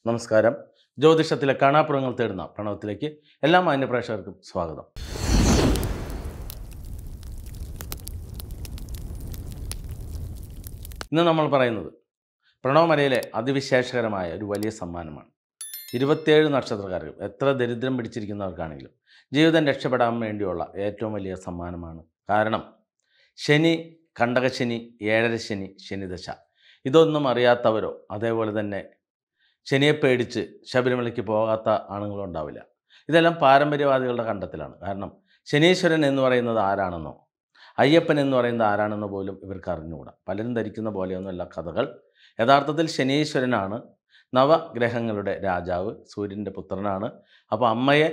നമസ്കാരം ജ്യോതിഷത്തിലെ കാണാപ്പുറങ്ങൾ തേടുന്ന പ്രണവത്തിലേക്ക് എല്ലാ മാന്യപ്രേക്ഷകർക്കും സ്വാഗതം ഇന്ന് നമ്മൾ പറയുന്നത് പ്രണവമലയിലെ അതിവിശേഷകരമായ ഒരു വലിയ സമ്മാനമാണ് ഇരുപത്തിയേഴ് നക്ഷത്രക്കാർക്ക് എത്ര ദരിദ്രം പിടിച്ചിരിക്കുന്നവർക്കാണെങ്കിലും ജീവിതം രക്ഷപ്പെടാൻ വേണ്ടിയുള്ള ഏറ്റവും വലിയ സമ്മാനമാണ് കാരണം ശനി കണ്ടകശനി ഏഴരശനി ശനിദശ ഇതൊന്നും അറിയാത്തവരോ അതേപോലെ തന്നെ ശനിയെ പേടിച്ച് ശബരിമലയ്ക്ക് പോകാത്ത ആണുങ്ങളും ഉണ്ടാവില്ല ഇതെല്ലാം പാരമ്പര്യവാദികളുടെ കണ്ടെത്തലാണ് കാരണം ശനീശ്വരൻ എന്ന് പറയുന്നത് ആരാണെന്നോ അയ്യപ്പൻ എന്ന് പറയുന്നത് ആരാണെന്നോ പോലും ഇവർക്ക് അറിഞ്ഞുകൂടാ പലരും ധരിക്കുന്ന പോലെയൊന്നുമല്ല കഥകൾ യഥാർത്ഥത്തിൽ ശനീശ്വരനാണ് നവഗ്രഹങ്ങളുടെ രാജാവ് സൂര്യൻ്റെ പുത്രനാണ് അപ്പോൾ അമ്മയെ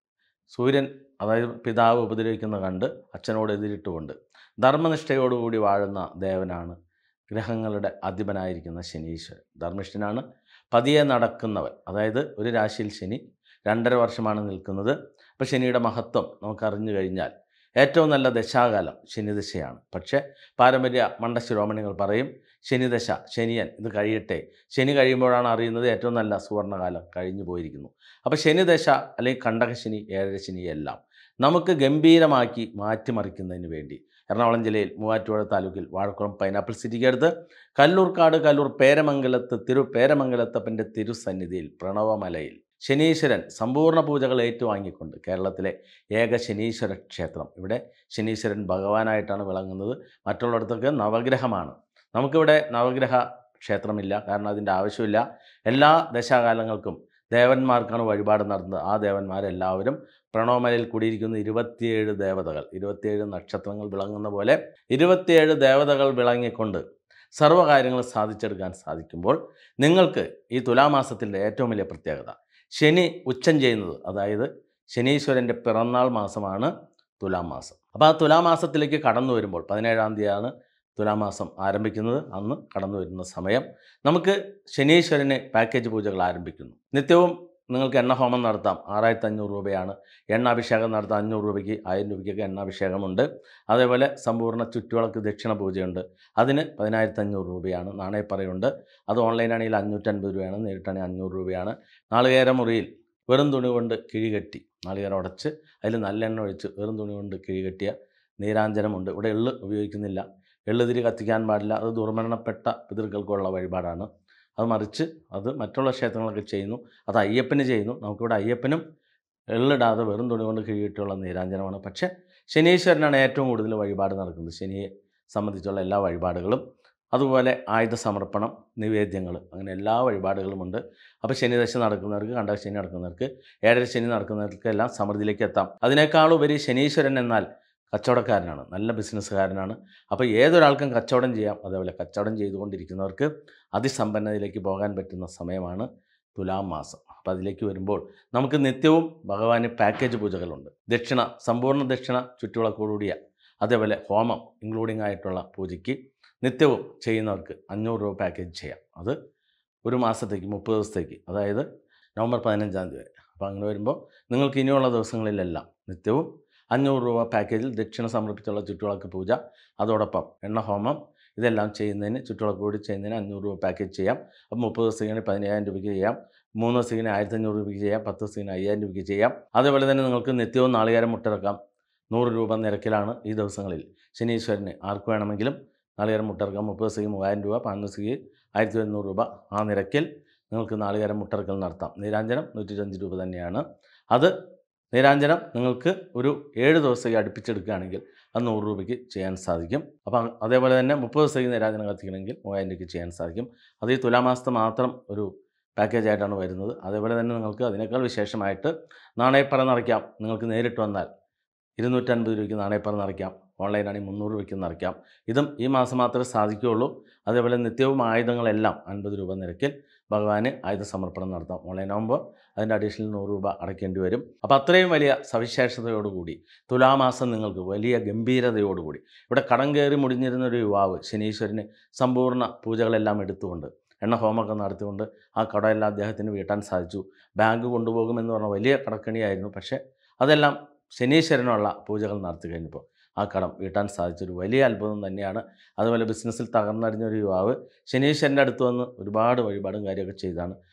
സൂര്യൻ അതായത് പിതാവ് ഉപദ്രവിക്കുന്നത് കണ്ട് അച്ഛനോട് എതിരിട്ടുകൊണ്ട് ധർമ്മനിഷ്ഠയോടുകൂടി വാഴുന്ന ദേവനാണ് ഗ്രഹങ്ങളുടെ അധിപനായിരിക്കുന്ന ശനീശ്വരൻ ധർമ്മിഷ്ഠനാണ് പതിയെ നടക്കുന്നവൻ അതായത് ഒരു രാശിയിൽ ശനി രണ്ടര വർഷമാണ് നിൽക്കുന്നത് അപ്പോൾ ശനിയുടെ മഹത്വം നമുക്ക് അറിഞ്ഞു കഴിഞ്ഞാൽ ഏറ്റവും നല്ല ദശാകാലം ശനിദശയാണ് പക്ഷേ പാരമ്പര്യ മണ്ഡശിരോമണികൾ പറയും ശനിദശ ശനിയൻ ഇത് കഴിയട്ടെ ശനി കഴിയുമ്പോഴാണ് അറിയുന്നത് ഏറ്റവും നല്ല സുവർണകാലം കഴിഞ്ഞു പോയിരിക്കുന്നു അപ്പോൾ ശനിദശ അല്ലെങ്കിൽ കണ്ടകശനി ഏഴരശനി എല്ലാം നമുക്ക് ഗംഭീരമാക്കി മാറ്റിമറിക്കുന്നതിന് വേണ്ടി എറണാകുളം ജില്ലയിൽ മൂവാറ്റുപുഴ താലൂക്കിൽ വാഴക്കുളം പൈനാപ്പിൾ സിറ്റിക്ക് അടുത്ത് കല്ലൂർക്കാട് കല്ലൂർ പേരമംഗലത്ത് തിരു പേരമംഗലത്തപ്പൻ്റെ തിരുസന്നിധിയിൽ പ്രണവമലയിൽ ശനീശ്വരൻ സമ്പൂർണ്ണ പൂജകൾ ഏറ്റുവാങ്ങിക്കൊണ്ട് കേരളത്തിലെ ഏക ശനീശ്വര ക്ഷേത്രം ഇവിടെ ശനീശ്വരൻ ഭഗവാനായിട്ടാണ് വിളങ്ങുന്നത് മറ്റുള്ളിടത്തൊക്കെ നവഗ്രഹമാണ് നമുക്കിവിടെ നവഗ്രഹ ക്ഷേത്രമില്ല കാരണം അതിൻ്റെ ആവശ്യമില്ല എല്ലാ ദശാകാലങ്ങൾക്കും ദേവന്മാർക്കാണ് വഴിപാട് നടത്തുന്നത് ആ ദേവന്മാരെല്ലാവരും പ്രണവമലയിൽ കൂടിയിരിക്കുന്ന ഇരുപത്തിയേഴ് ദേവതകൾ ഇരുപത്തിയേഴ് നക്ഷത്രങ്ങൾ വിളങ്ങുന്ന പോലെ ഇരുപത്തിയേഴ് ദേവതകൾ വിളങ്ങിക്കൊണ്ട് സർവ്വകാര്യങ്ങളും സാധിച്ചെടുക്കാൻ സാധിക്കുമ്പോൾ നിങ്ങൾക്ക് ഈ തുലാമാസത്തിൻ്റെ ഏറ്റവും വലിയ പ്രത്യേകത ശനി ഉച്ചം ചെയ്യുന്നത് അതായത് ശനീശ്വരൻ്റെ പിറന്നാൾ മാസമാണ് തുലാമാസം അപ്പോൾ ആ തുലാമാസത്തിലേക്ക് കടന്നു വരുമ്പോൾ പതിനേഴാം തീയതിയാണ് തുലാമാസം ആരംഭിക്കുന്നത് അന്ന് കടന്നു വരുന്ന സമയം നമുക്ക് ശനീശ്വരന് പാക്കേജ് പൂജകൾ ആരംഭിക്കുന്നു നിത്യവും നിങ്ങൾക്ക് എണ്ണഹോമം നടത്താം ആറായിരത്തി അഞ്ഞൂറ് രൂപയാണ് എണ്ണാഭിഷേകം നടത്താം അഞ്ഞൂറ് രൂപയ്ക്ക് ആയിരം രൂപയ്ക്കൊക്കെ എണ്ണാഭിഷേകമുണ്ട് അതേപോലെ സമ്പൂർണ്ണ ചുറ്റുവിളക്ക് ദക്ഷിണ പൂജയുണ്ട് അതിന് പതിനായിരത്തി അഞ്ഞൂറ് രൂപയാണ് നാണയപ്പറയുണ്ട് അത് ഓൺലൈനാണെങ്കിൽ അഞ്ഞൂറ്റൻപത് രൂപയാണ് നേരിട്ടാണെങ്കിൽ അഞ്ഞൂറ് രൂപയാണ് നാളികേര മുറിയിൽ വെറും തുണി കൊണ്ട് കിഴികെട്ടി നാളികേരം ഉടച്ച് അതിൽ നല്ലെണ്ണ ഒഴിച്ച് വെറും തുണി കൊണ്ട് കിഴികെട്ടിയ നീരാഞ്ജനമുണ്ട് ഇവിടെ എള്ള് ഉപയോഗിക്കുന്നില്ല എള്ളുതിരി കത്തിക്കാൻ പാടില്ല അത് ദുർമരണപ്പെട്ട പിതൃക്കൾക്കുള്ള വഴിപാടാണ് അത് മറിച്ച് അത് മറ്റുള്ള ക്ഷേത്രങ്ങളൊക്കെ ചെയ്യുന്നു അത് അയ്യപ്പന് ചെയ്യുന്നു നമുക്കിവിടെ അയ്യപ്പനും എള്ളിടാതെ വെറും തുണി കൊണ്ട് കിഴിയിട്ടുള്ള നീരാഞ്ജനമാണ് പക്ഷേ ശനീശ്വരനാണ് ഏറ്റവും കൂടുതൽ വഴിപാട് നടക്കുന്നത് ശനിയെ സംബന്ധിച്ചുള്ള എല്ലാ വഴിപാടുകളും അതുപോലെ ആയുധ സമർപ്പണം നിവേദ്യങ്ങൾ അങ്ങനെ എല്ലാ വഴിപാടുകളുമുണ്ട് അപ്പോൾ ശനിദശ നടക്കുന്നവർക്ക് കണ്ട ശനി നടക്കുന്നവർക്ക് ഏഴര ശനി നടക്കുന്നവർക്ക് എല്ലാം സമൃദ്ധിയിലേക്ക് എത്താം അതിനേക്കാളുപരി ശനീശ്വരൻ എന്നാൽ കച്ചവടക്കാരനാണ് നല്ല ബിസിനസ്സുകാരനാണ് അപ്പോൾ ഏതൊരാൾക്കും കച്ചവടം ചെയ്യാം അതേപോലെ കച്ചവടം ചെയ്തുകൊണ്ടിരിക്കുന്നവർക്ക് അതിസമ്പന്നതയിലേക്ക് പോകാൻ പറ്റുന്ന സമയമാണ് തുലാം മാസം അപ്പോൾ അതിലേക്ക് വരുമ്പോൾ നമുക്ക് നിത്യവും ഭഗവാന് പാക്കേജ് പൂജകളുണ്ട് ദക്ഷിണ സമ്പൂർണ്ണ ദക്ഷിണ ചുറ്റുവിളക്കോടുകൂടിയ അതേപോലെ ഹോമം ഇൻക്ലൂഡിംഗ് ആയിട്ടുള്ള പൂജയ്ക്ക് നിത്യവും ചെയ്യുന്നവർക്ക് അഞ്ഞൂറ് രൂപ പാക്കേജ് ചെയ്യാം അത് ഒരു മാസത്തേക്ക് മുപ്പത് ദിവസത്തേക്ക് അതായത് നവംബർ പതിനഞ്ചാം തീയതി വരെ അപ്പോൾ അങ്ങനെ വരുമ്പോൾ നിങ്ങൾക്ക് ഇനിയുള്ള ദിവസങ്ങളിലെല്ലാം നിത്യവും അഞ്ഞൂറ് രൂപ പാക്കേജിൽ ദക്ഷിണ സമർപ്പിച്ചുള്ള ചുറ്റുവിളക്ക് പൂജ അതോടൊപ്പം എണ്ണഹോമം ഇതെല്ലാം ചെയ്യുന്നതിന് ചുറ്റുവിളക്ക് കൂടി ചെയ്യുന്നതിന് അഞ്ഞൂറ് രൂപ പാക്കേജ് ചെയ്യാം അപ്പോൾ മുപ്പത് ദിവസത്തിന് പതിനയ്യായിരം രൂപയ്ക്ക് ചെയ്യാം മൂന്ന് ദിവസത്തിന് ആയിരത്തി അഞ്ഞൂറ് രൂപയ്ക്ക് ചെയ്യാം പത്ത് ദിവസത്തിന് അയ്യായിരം രൂപയ്ക്ക് ചെയ്യാം അതേപോലെ തന്നെ നിങ്ങൾക്ക് നിത്യവും നാളികേരം മുട്ടിറക്കാം നൂറ് രൂപ നിരക്കിലാണ് ഈ ദിവസങ്ങളിൽ ശനീശ്വരന് ആർക്ക് വേണമെങ്കിലും നാളികേരം മുട്ടിറക്കാം മുപ്പത് ദിവസത്തേക്ക് മൂവായിരം രൂപ പതിനൊന്ന് ദിവസത്തേക്ക് ആയിരത്തി ഒരുന്നൂറ് രൂപ ആ നിരക്കിൽ നിങ്ങൾക്ക് നാളികേരം മുട്ടിറക്കൽ നടത്താം നീരാഞ്ജനം നൂറ്റിരഞ്ച് രൂപ തന്നെയാണ് അത് നീരാഞ്ജനം നിങ്ങൾക്ക് ഒരു ഏഴ് ദിവസത്തേക്ക് അടുപ്പിച്ചെടുക്കുകയാണെങ്കിൽ അത് നൂറ് രൂപയ്ക്ക് ചെയ്യാൻ സാധിക്കും അപ്പം അതേപോലെ തന്നെ മുപ്പത് ദിവസത്തേക്ക് നീരാഞ്ജനം കത്തിക്കണമെങ്കിൽ മൂവായിരം രൂപയ്ക്ക് ചെയ്യാൻ സാധിക്കും അത് ഈ തുലാമാസത്തെ മാത്രം ഒരു പാക്കേജ് ആയിട്ടാണ് വരുന്നത് അതേപോലെ തന്നെ നിങ്ങൾക്ക് അതിനേക്കാൾ വിശേഷമായിട്ട് നാണയപ്പറ നിറയ്ക്കാം നിങ്ങൾക്ക് നേരിട്ട് വന്നാൽ ഇരുന്നൂറ്റൻപത് രൂപയ്ക്ക് നാണയപ്പറ നിറയ്ക്കാം ഓൺലൈനാണെങ്കിൽ മുന്നൂറ് രൂപയ്ക്ക് നിറയ്ക്കാം ഇതും ഈ മാസം മാത്രമേ സാധിക്കുകയുള്ളൂ അതേപോലെ നിത്യവും ആയുധങ്ങളെല്ലാം അൻപത് രൂപ നിരക്കിൽ ഭഗവാന് ആയുധ സമർപ്പണം നടത്താം ഓൺലൈനാകുമ്പോൾ അതിൻ്റെ അഡീഷണൽ നൂറ് രൂപ അടയ്ക്കേണ്ടി വരും അപ്പോൾ അത്രയും വലിയ സവിശേഷതയോടുകൂടി തുലാമാസം നിങ്ങൾക്ക് വലിയ ഗംഭീരതയോടുകൂടി ഇവിടെ കടം കയറി മുടിഞ്ഞിരുന്ന ഒരു യുവാവ് ശനീശ്വരന് സമ്പൂർണ്ണ പൂജകളെല്ലാം എടുത്തുകൊണ്ട് എണ്ണ ഹോമൊക്കെ നടത്തിക്കൊണ്ട് ആ കടമെല്ലാം അദ്ദേഹത്തിന് വീട്ടാൻ സാധിച്ചു ബാങ്ക് കൊണ്ടുപോകുമെന്ന് പറഞ്ഞ വലിയ കടക്കണിയായിരുന്നു പക്ഷേ അതെല്ലാം ശനീശ്വരനുള്ള പൂജകൾ നടത്തി കഴിഞ്ഞപ്പോൾ ആ കടം വീട്ടാൻ സാധിച്ചൊരു വലിയ അത്ഭുതം തന്നെയാണ് അതുപോലെ ബിസിനസ്സിൽ തകർന്നടിഞ്ഞ ഒരു യുവാവ് ശനീശ്വരൻ്റെ അടുത്ത് വന്ന് ഒരുപാട് വഴിപാടും കാര്യമൊക്കെ ചെയ്താണ്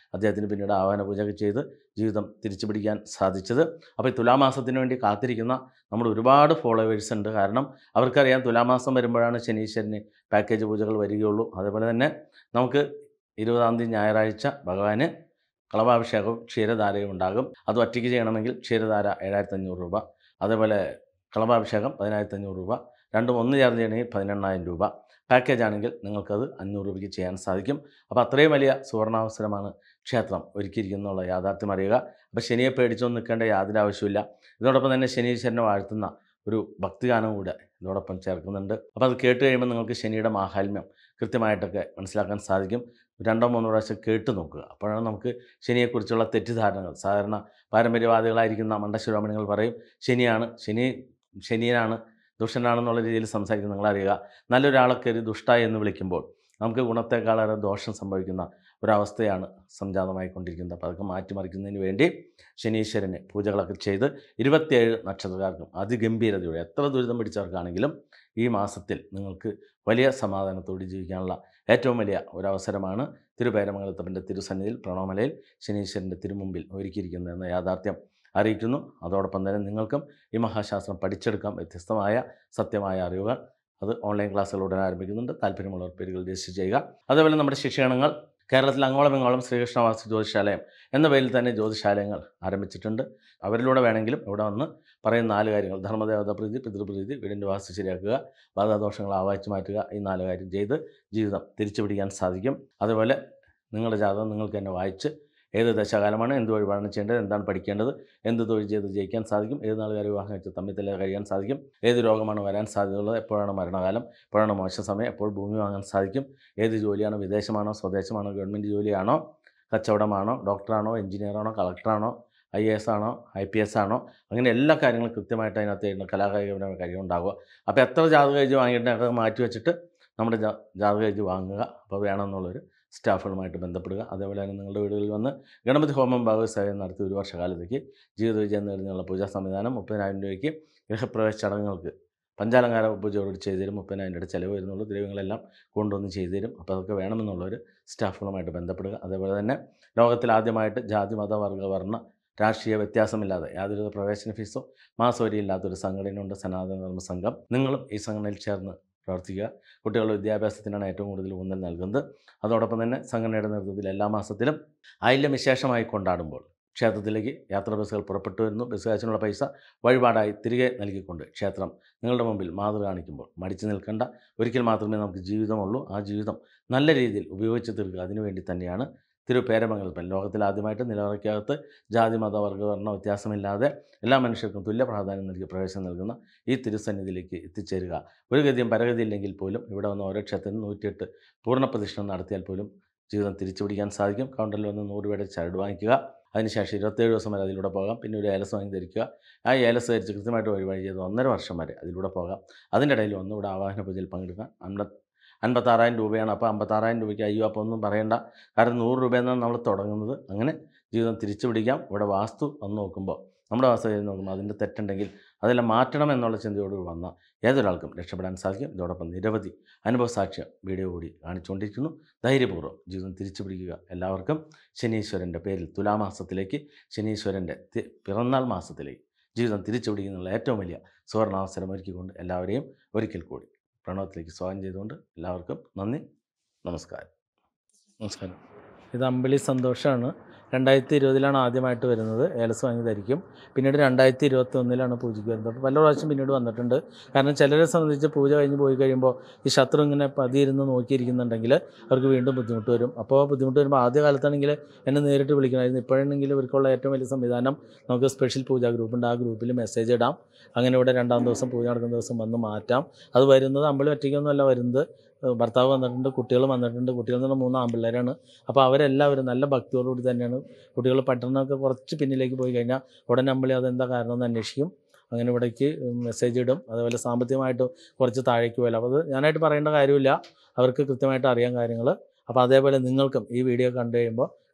അദ്ദേഹത്തിന് പിന്നീട് ആഹ്വാന പൂജയൊക്കെ ചെയ്ത് ജീവിതം തിരിച്ചു പിടിക്കാൻ സാധിച്ചത് അപ്പോൾ ഈ തുലാമാസത്തിന് വേണ്ടി കാത്തിരിക്കുന്ന നമ്മുടെ ഒരുപാട് ഫോളോവേഴ്സ് ഉണ്ട് കാരണം അവർക്കറിയാം തുലാമാസം വരുമ്പോഴാണ് ശനീശ്വരന് പാക്കേജ് പൂജകൾ വരികയുള്ളൂ അതേപോലെ തന്നെ നമുക്ക് ഇരുപതാം തീയതി ഞായറാഴ്ച ഭഗവാന് കളഭാഭിഷേകവും ക്ഷീരധാരയും ഉണ്ടാകും അത് ഒറ്റയ്ക്ക് ചെയ്യണമെങ്കിൽ ക്ഷീരധാര ഏഴായിരത്തി അഞ്ഞൂറ് രൂപ അതേപോലെ കളഭാഭിഷേകം പതിനായിരത്തി അഞ്ഞൂറ് രൂപ രണ്ടും ഒന്ന് ചേർന്ന് ചെയ്യണമെങ്കിൽ പതിനെണ്ണായിരം രൂപ പാക്കേജ് ആണെങ്കിൽ നിങ്ങൾക്കത് അഞ്ഞൂറ് രൂപയ്ക്ക് ചെയ്യാൻ സാധിക്കും അപ്പോൾ അത്രയും വലിയ സുവർണാവസരമാണ് ക്ഷേത്രം ഒരുക്കിയിരിക്കുന്നുള്ള യാഥാർത്ഥ്യം അറിയുക അപ്പോൾ ശനിയെ പേടിച്ചൊന്നും നിൽക്കേണ്ട യാതൊരു ആവശ്യമില്ല ഇതോടൊപ്പം തന്നെ ശനീശ്വരനെ വാഴ്ത്തുന്ന ഒരു ഭക്തിഗാനം കൂടെ ഇതോടൊപ്പം ചേർക്കുന്നുണ്ട് അപ്പോൾ അത് കേട്ട് കഴിയുമ്പോൾ നിങ്ങൾക്ക് ശനിയുടെ മാഹാത്മ്യം കൃത്യമായിട്ടൊക്കെ മനസ്സിലാക്കാൻ സാധിക്കും രണ്ടോ മൂന്നോ പ്രാവശ്യം കേട്ട് നോക്കുക അപ്പോഴാണ് നമുക്ക് ശനിയെക്കുറിച്ചുള്ള തെറ്റിദ്ധാരണകൾ സാധാരണ പാരമ്പര്യവാദികളായിരിക്കുന്ന മണ്ടശിരോമണികൾ പറയും ശനിയാണ് ശനി ശനിയനാണ് ദുഷ്ടനാണെന്നുള്ള രീതിയിൽ സംസാരിക്കുന്ന നിങ്ങളറിയുക നല്ലൊരാളെ കയറി ദുഷ്ട എന്ന് വിളിക്കുമ്പോൾ നമുക്ക് ഗുണത്തെക്കാളേറെ ദോഷം സംഭവിക്കുന്ന ഒരവസ്ഥയാണ് സംജാതമായിക്കൊണ്ടിരിക്കുന്നത് അപ്പോൾ അതൊക്കെ മാറ്റിമറിക്കുന്നതിന് വേണ്ടി ശനീശ്വരന് പൂജകളൊക്കെ ചെയ്ത് ഇരുപത്തിയേഴ് നക്ഷത്രക്കാർക്കും അതിഗംഭീരതയോടെ എത്ര ദുരിതം പിടിച്ചവർക്കാണെങ്കിലും ഈ മാസത്തിൽ നിങ്ങൾക്ക് വലിയ സമാധാനത്തോടെ ജീവിക്കാനുള്ള ഏറ്റവും വലിയ ഒരവസരമാണ് തിരുപേരമംഗലത്തപ്പൻ്റെ തിരുസന്നിധിയിൽ പ്രണവമലയിൽ ശനീശ്വരൻ്റെ തിരുമുമ്പിൽ ഒരുക്കിയിരിക്കുന്നത് എന്ന യാഥാർത്ഥ്യം അറിയിക്കുന്നു അതോടൊപ്പം തന്നെ നിങ്ങൾക്കും ഈ മഹാശാസ്ത്രം പഠിച്ചെടുക്കാം വ്യത്യസ്തമായ സത്യമായ അറിവുകൾ അത് ഓൺലൈൻ ക്ലാസ്സുകൾ ഉടൻ ആരംഭിക്കുന്നുണ്ട് താല്പര്യമുള്ളവർ പേരുകൾ രജിസ്റ്റർ ചെയ്യുക അതേപോലെ നമ്മുടെ ശിക്ഷണങ്ങൾ കേരളത്തിൽ അങ്ങോളം ഇങ്ങോളം ശ്രീകൃഷ്ണവാസി ജ്യോതിശാലയം എന്ന പേരിൽ തന്നെ ജ്യോതിശാലയങ്ങൾ ആരംഭിച്ചിട്ടുണ്ട് അവരിലൂടെ വേണമെങ്കിലും ഇവിടെ വന്ന് പറയുന്ന നാല് കാര്യങ്ങൾ ധർമ്മദേവത പ്രീതി പിതൃപ്രീതി വീടിൻ്റെ വാസ്തു ശരിയാക്കുക ബാധാദോഷങ്ങൾ ആവാഹിച്ചു മാറ്റുക ഈ നാല് കാര്യം ചെയ്ത് ജീവിതം തിരിച്ചു പിടിക്കാൻ സാധിക്കും അതുപോലെ നിങ്ങളുടെ ജാതകം നിങ്ങൾക്ക് തന്നെ വായിച്ച് ഏത് ദശകാലമാണ് എന്ത് വഴിപാടാണ് ചെയ്യേണ്ടത് എന്താണ് പഠിക്കേണ്ടത് എന്ത് തൊഴിൽ ചെയ്ത് ജയിക്കാൻ സാധിക്കും ഏത് നാളുകാർ വിവാഹം കഴിച്ച് തമ്മിൽ തല്ല കഴിയാൻ സാധിക്കും ഏത് രോഗമാണ് വരാൻ സാധ്യതയുള്ളത് എപ്പോഴാണ് മരണകാലം എപ്പോഴാണ് മോശ സമയം എപ്പോൾ ഭൂമി വാങ്ങാൻ സാധിക്കും ഏത് ജോലിയാണോ വിദേശമാണോ സ്വദേശമാണോ ഗവൺമെൻറ് ജോലിയാണോ കച്ചവടമാണോ ഡോക്ടറാണോ എഞ്ചിനീയറാണോ കളക്ടറാണോ ഐ എ എസ് ആണോ ഐ പി എസ് ആണോ അങ്ങനെ എല്ലാ കാര്യങ്ങളും കൃത്യമായിട്ട് അതിനകത്ത് എഴുതുന്ന കലാകായികപരമായ കാര്യം ഉണ്ടാകുക അപ്പോൾ എത്ര ജാതക എഴുതി വാങ്ങിയിട്ട് അത് മാറ്റി വെച്ചിട്ട് നമ്മുടെ ജാ- ജാതക എഴുതി വാങ്ങുക അപ്പോൾ വേണമെന്നുള്ളൊരു സ്റ്റാഫുകളുമായിട്ട് ബന്ധപ്പെടുക അതേപോലെ തന്നെ നിങ്ങളുടെ വീടുകളിൽ വന്ന് ഗണപതി ഹോമം ഭാഗവത സേവനം നടത്തി ഒരു വർഷകാലത്തേക്ക് ജീവിത വിജയം നേടുന്നതിനുള്ള പൂജാ സംവിധാനം മുപ്പതിനായിരം രൂപയ്ക്ക് ഗൃഹപ്രവേശ ചടങ്ങുകൾക്ക് പഞ്ചാലങ്കാര പൂജയോട് ചെയ്തു തരും മുപ്പതിനായിരം രൂപയുടെ ചിലവ് വരുന്നുള്ളൂ ദ്രവ്യങ്ങളെല്ലാം കൊണ്ടുവന്ന് ചെയ്തു തരും അപ്പോൾ അതൊക്കെ വേണമെന്നുള്ളവർ സ്റ്റാഫുകളുമായിട്ട് ബന്ധപ്പെടുക അതേപോലെ തന്നെ ലോകത്തിൽ ആദ്യമായിട്ട് ജാതി മത വർഗ വർണ്ണ രാഷ്ട്രീയ വ്യത്യാസമില്ലാതെ യാതൊരു പ്രവേശന ഫീസോ മാസവരി ഇല്ലാത്തൊരു സംഘടനയുണ്ട് സനാതന ധർമ്മ സംഘം നിങ്ങളും ഈ സംഘടനയിൽ ചേർന്ന് പ്രവർത്തിക്കുക കുട്ടികളുടെ വിദ്യാഭ്യാസത്തിനാണ് ഏറ്റവും കൂടുതൽ ഊന്നൽ നൽകുന്നത് അതോടൊപ്പം തന്നെ സംഘടനയുടെ നേതൃത്വത്തിൽ എല്ലാ മാസത്തിലും ആയില്യം വിശേഷമായി കൊണ്ടാടുമ്പോൾ ക്ഷേത്രത്തിലേക്ക് യാത്രാ ബസ്സുകൾ പുറപ്പെട്ടു വരുന്നു ബസ് കാശിനുള്ള പൈസ വഴിപാടായി തിരികെ നൽകിക്കൊണ്ട് ക്ഷേത്രം നിങ്ങളുടെ മുമ്പിൽ മാതൃ കാണിക്കുമ്പോൾ മടിച്ചു നിൽക്കേണ്ട ഒരിക്കൽ മാത്രമേ നമുക്ക് ജീവിതമുള്ളൂ ആ ജീവിതം നല്ല രീതിയിൽ ഉപയോഗിച്ച് തീർക്കുക അതിനുവേണ്ടി തന്നെയാണ് തിരുപേരമംഗലപ്പൻ ലോകത്തിൽ ആദ്യമായിട്ട് നിലവറയ്ക്കകത്ത് ജാതി മത വർഗ വർണ്ണ വ്യത്യാസമില്ലാതെ എല്ലാ മനുഷ്യർക്കും തുല്യ പ്രാധാന്യം നൽകി പ്രവേശനം നൽകുന്ന ഈ തിരുസന്നിധിയിലേക്ക് എത്തിച്ചേരുക ഒരു ഗതിയും പരഗതിയില്ലെങ്കിൽ പോലും ഇവിടെ വന്ന ഓരോ ക്ഷേത്രത്തിനും നൂറ്റിയെട്ട് പൂർണ്ണ പ്രദക്ഷിണം നടത്തിയാൽ പോലും ജീവിതം തിരിച്ചു പിടിക്കാൻ സാധിക്കും കൗണ്ടറിൽ വന്ന് നൂറ് രൂപയുടെ ചരട് വാങ്ങിക്കുക അതിനുശേഷം ഇരുപത്തേഴ് ദിവസം വരെ അതിലൂടെ പോകാം പിന്നെ ഒരു ഏലസ് വാങ്ങി ധരിക്കുക ആ ഏലസ് ധരിച്ച് കൃത്യമായിട്ട് വഴിപാട് ചെയ്ത് ഒന്നര വർഷം വരെ അതിലൂടെ പോകാം അതിൻ്റെ ഇടയിൽ ഒന്ന് ഇവിടെ ആവാഹന പൂജയിൽ പങ്കെടുക്കാം അൻപത് അൻപത്താറായിരം രൂപയാണ് അപ്പോൾ അമ്പത്താറായിരം രൂപയ്ക്ക് അയ്യോ അപ്പോൾ ഒന്നും പറയണ്ട കാരണം നൂറ് രൂപയെന്നാണ് നമ്മൾ തുടങ്ങുന്നത് അങ്ങനെ ജീവിതം തിരിച്ചു പിടിക്കാം ഇവിടെ വാസ്തു വന്ന് നോക്കുമ്പോൾ നമ്മുടെ വാസ്തു ചെയ്ത് നോക്കുമ്പോൾ അതിൻ്റെ തെറ്റുണ്ടെങ്കിൽ അതെല്ലാം മാറ്റണം എന്നുള്ള ചിന്തയോട് വന്ന ഏതൊരാൾക്കും രക്ഷപ്പെടാൻ സാധിക്കും ഇതോടൊപ്പം നിരവധി അനുഭവ സാക്ഷ്യം വീഡിയോ കൂടി കാണിച്ചുകൊണ്ടിരിക്കുന്നു ധൈര്യപൂർവ്വം ജീവിതം തിരിച്ചു പിടിക്കുക എല്ലാവർക്കും ശനീശ്വരൻ്റെ പേരിൽ തുലാമാസത്തിലേക്ക് ശനീശ്വരൻ്റെ തി- പിറന്നാൾ മാസത്തിലേക്ക് ജീവിതം തിരിച്ചു പിടിക്കുന്നുള്ള ഏറ്റവും വലിയ സുവർണാവസരം ഒരുക്കിക്കൊണ്ട് എല്ലാവരെയും ഒരിക്കൽ കൂടി പ്രണവത്തിലേക്ക് സ്വാഗതം ചെയ്തുകൊണ്ട് എല്ലാവർക്കും നന്ദി നമസ്കാരം നമസ്കാരം ഇത് അമ്പിളി സന്തോഷമാണ് രണ്ടായിരത്തി ഇരുപതിലാണ് ആദ്യമായിട്ട് വരുന്നത് ഏലസ് വാങ്ങി ധരിക്കും പിന്നീട് രണ്ടായിരത്തി ഇരുപത്തി ഒന്നിലാണ് പൂജയ്ക്ക് വരുന്നത് അപ്പോൾ പല പ്രാവശ്യം പിന്നീട് വന്നിട്ടുണ്ട് കാരണം ചിലരെ സംബന്ധിച്ച് പൂജ കഴിഞ്ഞ് പോയി കഴിയുമ്പോൾ ഈ ശത്രു ഇങ്ങനെ പതിയിരുന്ന് നോക്കിയിരിക്കുന്നുണ്ടെങ്കിൽ അവർക്ക് വീണ്ടും ബുദ്ധിമുട്ട് വരും അപ്പോൾ ബുദ്ധിമുട്ട് വരുമ്പോൾ ആദ്യ കാലത്താണെങ്കിൽ എന്നെ നേരിട്ട് വിളിക്കണമായിരുന്നു ഇപ്പോഴാണെങ്കിൽ ഇവർക്കുള്ള ഏറ്റവും വലിയ സംവിധാനം നമുക്ക് സ്പെഷ്യൽ പൂജാ ഗ്രൂപ്പുണ്ട് ആ ഗ്രൂപ്പിൽ മെസ്സേജ് ഇടാം അങ്ങനെ ഇവിടെ രണ്ടാം ദിവസം പൂജ നടക്കുന്ന ദിവസം വന്ന് മാറ്റാം അത് വരുന്നത് അമ്പളി ഒറ്റയ്ക്കൊന്നുമല്ല വരുന്നത് ഏഹ് ഭർത്താവ് വന്നിട്ടുണ്ട് കുട്ടികൾ വന്നിട്ടുണ്ട് കുട്ടികൾ എന്ന് പറഞ്ഞാൽ മൂന്ന് ആൺപിള്ളേരാണ് അപ്പോൾ അവരെല്ലാവരും നല്ല ഭക്തിയോടുകൂടി തന്നെയാണ് കുട്ടികൾ പഠനമൊക്കെ കുറച്ച് പിന്നിലേക്ക് പോയി കഴിഞ്ഞാൽ ഉടനെ അമ്പളി അതെന്താ കാരണം എന്ന് അന്വേഷിക്കും അങ്ങനെ ഇവിടേക്ക് മെസ്സേജ് ഇടും അതുപോലെ സാമ്പത്തികമായിട്ട് കുറച്ച് താഴേക്ക് പോയാലും അപ്പോൾ അത് ഞാനായിട്ട് പറയേണ്ട കാര്യമില്ല അവർക്ക് കൃത്യമായിട്ട് അറിയാൻ കാര്യങ്ങൾ അപ്പോൾ അതേപോലെ നിങ്ങൾക്കും ഈ വീഡിയോ കണ്ടു കഴിയുമ്പോൾ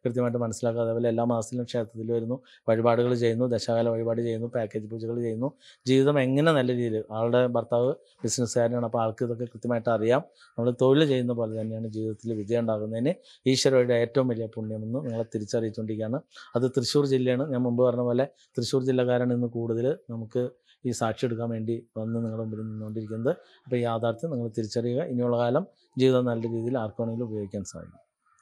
കൃത്യമായിട്ട് മനസ്സിലാക്കുക അതേപോലെ എല്ലാ മാസത്തിലും ക്ഷേത്രത്തിൽ വരുന്നു വഴിപാടുകൾ ചെയ്യുന്നു ദശകാല വഴിപാട് ചെയ്യുന്നു പാക്കേജ് പൂജകൾ ചെയ്യുന്നു ജീവിതം എങ്ങനെ നല്ല രീതിയിൽ ആളുടെ ഭർത്താവ് ബിസിനസ്സുകാരനാണ് അപ്പോൾ ആൾക്ക് ഇതൊക്കെ കൃത്യമായിട്ട് അറിയാം നമ്മൾ തൊഴിൽ ചെയ്യുന്ന പോലെ തന്നെയാണ് ജീവിതത്തിൽ വിജയം ഉണ്ടാകുന്നതിന് ഈശ്വരയുടെ ഏറ്റവും വലിയ പുണ്യമെന്ന് നിങ്ങളെ തിരിച്ചറിയിച്ചുകൊണ്ടിരിക്കുകയാണ് അത് തൃശ്ശൂർ ജില്ലയാണ് ഞാൻ മുമ്പ് പറഞ്ഞ പോലെ തൃശ്ശൂർ ജില്ലക്കാരാണ് ഇന്ന് കൂടുതൽ നമുക്ക് ഈ സാക്ഷി എടുക്കാൻ വേണ്ടി വന്ന് നിങ്ങളുടെ മുമ്പിൽ നിന്നുകൊണ്ടിരിക്കുന്നത് അപ്പോൾ ഈ യാഥാർത്ഥ്യം നിങ്ങൾ തിരിച്ചറിയുക ഇനിയുള്ള കാലം ജീവിതം നല്ല രീതിയിൽ ആർക്കാണെങ്കിലും ഉപയോഗിക്കാൻ സാധിക്കും